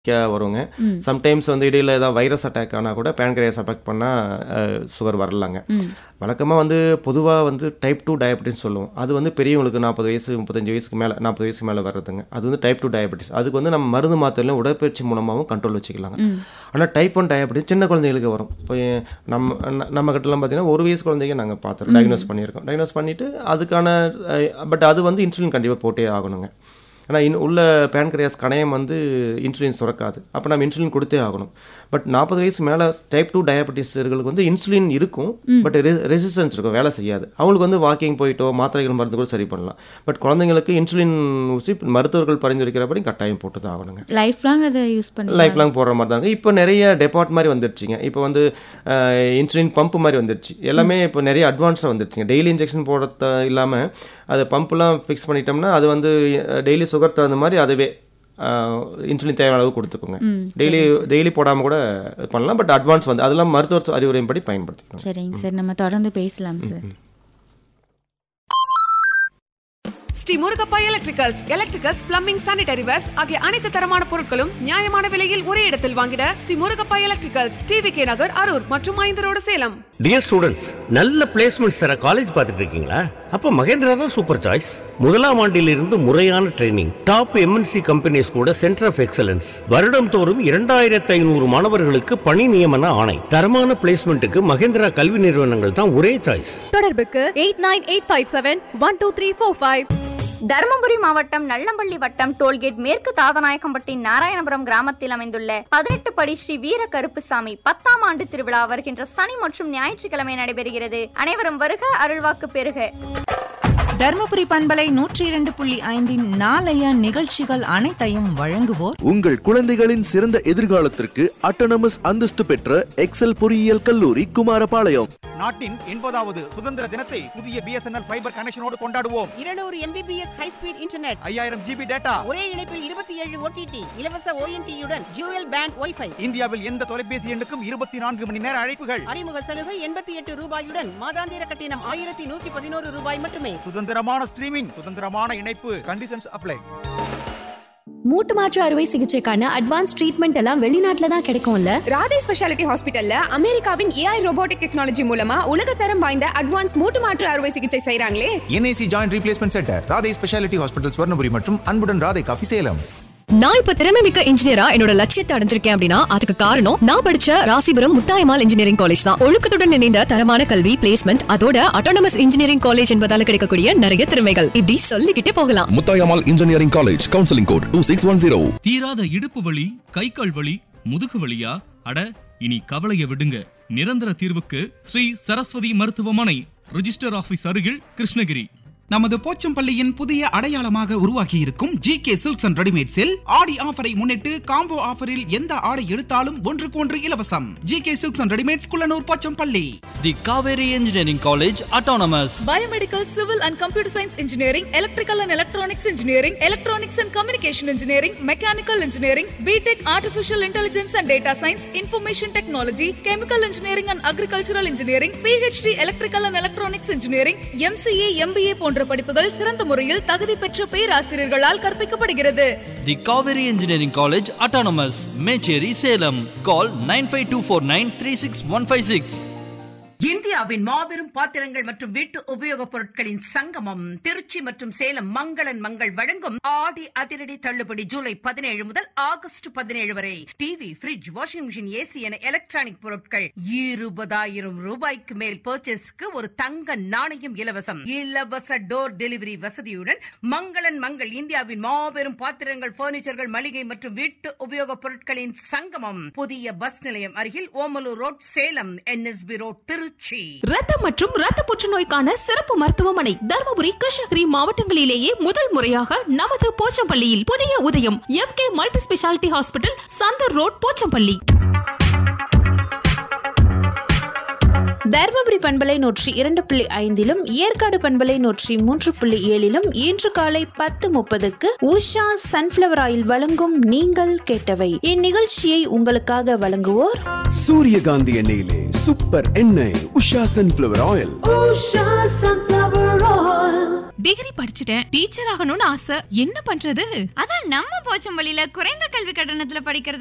வருங்க சம்டைம்ஸ் வந்து இடையில ஏதாவது வைரஸ் அட்டாக் ஆனால் கூட பேன்கிரியாஸ் அஃபெக்ட் பண்ணால் சுகர் வரலாங்க வழக்கமாக வந்து பொதுவாக வந்து டைப் டூ டயபெட்டிஸ் சொல்லுவோம் அது வந்து பெரியவங்களுக்கு நாற்பது வயசு முப்பத்தஞ்சு வயசுக்கு மேலே நாற்பது வயசுக்கு மேலே வர்றதுங்க அது வந்து டைப் டூ டயபெட்டிஸ் அதுக்கு வந்து நம்ம மருந்து மாத்திரையிலும் உடற்பயிற்சி மூலமாகவும் கண்ட்ரோல் வச்சுக்கலாங்க ஆனால் டைப் ஒன் டயபெட்டிஸ் சின்ன குழந்தைகளுக்கு வரும் இப்போ எ- நம்ம ந- நம்ம கிட்டலாம் பார்த்தீங்கன்னா ஒரு வயசு குழந்தைங்க நாங்கள் பார்த்துருக்கோம் டயக்னோஸ் பண்ணியிருக்கோம் டயக்னோஸ் பண்ணிவிட்டு அதுக்கான பட் அது வந்து இன்சுலின் கண்டிப்பாக போட்டே ஆகணுங்க ஆனால் இன் உள்ள பேன்கிரியாஸ் கணையம் வந்து இன்சுலின் சுரக்காது அப்போ நம்ம இன்சுலின் கொடுத்தே ஆகணும் பட் நாற்பது வயசு மேலே டைப் டூ டயபெட்டிஸ்களுக்கு வந்து இன்சுலின் இருக்கும் பட் ரெசிஸ்டன்ஸ் இருக்கும் வேலை செய்யாது அவங்களுக்கு வந்து வாக்கிங் போயிட்டோ மாத்திரைகள் மருந்து கூட சரி பண்ணலாம் பட் குழந்தைங்களுக்கு இன்சுலின் ஊசி மருத்துவர்கள் பரிந்துரைக்கிறபடி கட்டாயம் போட்டு தான் ஆகணுங்க லைஃப் லாங் அதை யூஸ் பண்ணி லைஃப் லாங் போடுற மாதிரி தாங்க இப்போ நிறைய டெபார்ட் மாதிரி வந்துருச்சுங்க இப்போ வந்து இன்சுலின் பம்ப் மாதிரி வந்துருச்சு எல்லாமே இப்போ நிறைய அட்வான்ஸாக வந்துருச்சுங்க டெய்லி இன்ஜெக்ஷன் போட இல்லாமல் அது பம்ப்லாம் ஃபிக்ஸ் பண்ணிட்டோம்னா அது வந்து டெய்லி சுகர் தகுந்த மாதிரி அதுவே இன்சுலின் தேவையான அளவு கொடுத்துக்குங்க டெய்லி டெய்லி போடாமல் கூட பண்ணலாம் பட் அட்வான்ஸ் வந்து அதெல்லாம் மருத்துவர் அறிவுரையின்படி பயன்படுத்திக்கணும் சரிங்க சார் நம்ம தொடர்ந்து பேசலாம் sir Shri Murugappa electricals electricals plumbing sanitary wares ஆகிய அனைத்து தரமான பொருட்களும் நியாயமான விலையில் ஒரே இடத்தில் வாங்கிட Shri Murugappa electricals TV K Nagar Arur மற்றும் ஐந்து ரோடு சேலம் டியர் ஸ்டூடெண்ட்ஸ் நல்ல பிளேஸ்மெண்ட்ஸ் தர காலேஜ் பார்த்துட்டு இருக்கீங்களா அப்போ மகேந்திரா தான் சூப்பர் சாய்ஸ் முதலாம் ஆண்டிலிருந்து முறையான ட்ரைனிங் டாப் எம்என்சி கம்பெனிஸ் கூட சென்டர் ஆஃப் எக்ஸலன்ஸ் வருடம் தோறும் இரண்டாயிரத்து ஐநூறு மாணவர்களுக்கு பணி நியமன ஆணை தரமான பிளேஸ்மெண்ட்டுக்கு மகேந்திரா கல்வி நிறுவனங்கள் தான் ஒரே சாய்ஸ் தொடர்புக்கு eight nine eight five seven one two three four five Dharmapuri மாவட்டம் நல்லம்பள்ளி வட்டம் டோல்கேட் மேற்கு தாதநாயக்கம்பட்டி நாராயணபுரம் கிராமத்தில் அமைந்துள்ள பதினெட்டு படி ஸ்ரீ வீர கருப்புசாமி பத்தாம் ஆண்டு திருவிழா வருகின்ற சனி மற்றும் ஞாயிற்றுக்கிழமை நடைபெறுகிறது அனைவரும் வருக அருள்வாக்கு பெறுக தர்மபுரி பண்பலை நூற்றி இரண்டு புள்ளி ஐந்தின் நாளைய நிகழ்ச்சிகள் அனைத்தையும் வழங்குவோர் உங்கள் குழந்தைகளின் சிறந்த எதிர்காலத்திற்கு அட்டானமஸ் அந்தஸ்து பெற்ற எக்ஸல் பொறியியல் கல்லூரி குமாரபாளையம் நாட்டின் எண்பதாவது சுதந்திர தினத்தை புதிய பிஎஸ்என்எல் ஃபைபர் கனெக்ஷனோடு கொண்டாடுவோம் இருநூறு எம்பிபிஎஸ் ஹை ஸ்பீட் இன்டர்நெட் ஐயாயிரம் ஜிபி டேட்டா ஒரே இணைப்பில் இருபத்தி ஏழு ஓடிடி இலவச ஓஎன்டியுடன் ஜூயல் பேண்ட் ஒய்ஃபை இந்தியாவில் எந்த தொலைபேசி எண்ணுக்கும் இருபத்தி நான்கு மணி நேர அழைப்புகள் அறிமுக சலுகை எண்பத்தி எட்டு ரூபாயுடன் மாதாந்திர கட்டணம் ஆயிரத்தி நூத்தி பதினோரு ரூபாய் மட்டுமே சுதந்திரமான ஸ்ட்ரீமிங் சுதந்திரமான இணைப்பு கண்டிஷன்ஸ் அப்ளை மூட்டு மாற்று அறுவை சிகிச்சைக்கான அட்வான்ஸ் ட்ரீட்மெண்ட் எல்லாம் வெளிநாட்டுல தான் கிடைக்கும்ல ராதே ஸ்பெஷாலிட்டி ஹாஸ்பிட்டல்ல அமெரிக்காவின் ஏஐ ரோபோட்டிக் டெக்னாலஜி மூலமா உலகத்தரம் வாய்ந்த அட்வான்ஸ் மூட்டு மாற்று அறுவை சிகிச்சை செய்றாங்களே NIC joint replacement centre Radhai speciality hospital Swarnapuri மற்றும் அன்புடன் ராதை காஃபி சேலம் நான் இப்ப திறமை மிக்க இன்ஜினியரா என்னோட லட்சியத்தை அடைஞ்சிருக்கேன் அப்படின்னா அதுக்கு காரணம் நான் படிச்ச ராசிபுரம் முத்தாயமால் இன்ஜினியரிங் காலேஜ் தான் ஒழுக்கத்துடன் இணைந்த தரமான கல்வி பிளேஸ்மெண்ட் அதோட அட்டானமஸ் இன்ஜினியரிங் காலேஜ் என்பதால கிடைக்கக்கூடிய நிறைய திறமைகள் இப்படி சொல்லிக்கிட்டே போகலாம் Muthayammal engineering college counselling code two six one zero தீராத இடுப்பு வலி கை கால் வலி முதுகு வலியா அட இனி கவலைய விடுங்க நிரந்தர தீர்வுக்கு ஸ்ரீ சரஸ்வதி மருத்துவமனை ரிஜிஸ்டர் ஆபீஸ் அருகில் கிருஷ்ணகிரி நமது போச்சம்பள்ளியின் புதிய அடையாளமாக உருவாக்கி இருக்கும் ஜி கே சில்க்ஸ் அண்ட் ரெடிமேட்ஸில் ஆடி ஆஃபரை முன்னிட்டு காம்போ ஆஃபரில் எந்த ஆடை எடுத்தாலும் ஒன்றுக்கு ஒன்று இலவசம் G K silks and readymades Kullanur Pochampalli the Kaveri engineering college autonomous biomedical civil and computer science engineering electrical and electronics engineering electronics and communication engineering mechanical engineering B Tech artificial intelligence and data science information technology chemical engineering and agricultural engineering PhD electrical and electronics engineering MCA MBA போன்ற படிப்புகள் சிறந்த முறையில் தகுதி பெற்ற பேராசிரியர்களால் கற்பிக்கப்படுகிறது the Kaveri engineering college autonomous Mecheri Salem call nine five two four nine three six one five six இந்தியாவின் மாபெரும் பாத்திரங்கள் மற்றும் வீட்டு உபயோகப் பொருட்களின் சங்கமம் திருச்சி மற்றும் சேலம் மங்களன் மங்கள் வழங்கும் ஆடி அதிரடி தள்ளுபடி ஜூலை பதினேழு முதல் ஆகஸ்ட் பதினேழு வரை TV fridge washing machine AC என எலக்ட்ரானிக் பொருட்கள் இருபதாயிரம் ரூபாய்க்கு மேல் பர்ச்சேஸ்க்கு ஒரு தங்க நாணயம் இலவசம் இலவச டோர் டெலிவரி வசதியுடன் மங்களன் மங்கள் இந்தியாவின் மாபெரும் பாத்திரங்கள் பர்னிச்சர்கள் மளிகை மற்றும் வீட்டு உபயோகப் பொருட்களின் சங்கமம் புதிய பஸ் நிலையம் அருகில் Omalur road Salem NSB road Trichy ரத்தம் மற்றும் ரத்த புற்றுநோய்க்கான சிறப்பு மருத்துவமனை தருமபுரி கிருஷ்ணகிரி மாவட்டங்களிலேயே முதல் முறையாக நமது போச்சம்பள்ளியில் புதிய உதயம் M K multi speciality hospital Santhur road Pochampalli Dharmapuri பண்பலை நூற்றி இரண்டு புள்ளி ஐந்திலும் ஏற்காடு பண்பலை நூற்றி மூன்று புள்ளி ஏழிலும் இன்று காலை பத்து முப்பதுக்கு உஷா சன்ஃபிளவர் ஆயில் வழங்கும் நீங்கள் கேட்டவை இந்நிகழ்ச்சியை உங்களுக்காக வழங்குவோர் சூரியகாந்தி எண்ணெயிலே சூப்பர் எண்ணெய் Usha sunflower oil Usha sunflower degree படிச்சுட்டேன் டீச்சர் ஆகணும்னு ஆசை என்ன பண்றது அதான் நம்ம போச்சம்பள்ளியில குறைந்த கல்வி கட்டணத்துல படிக்கிறது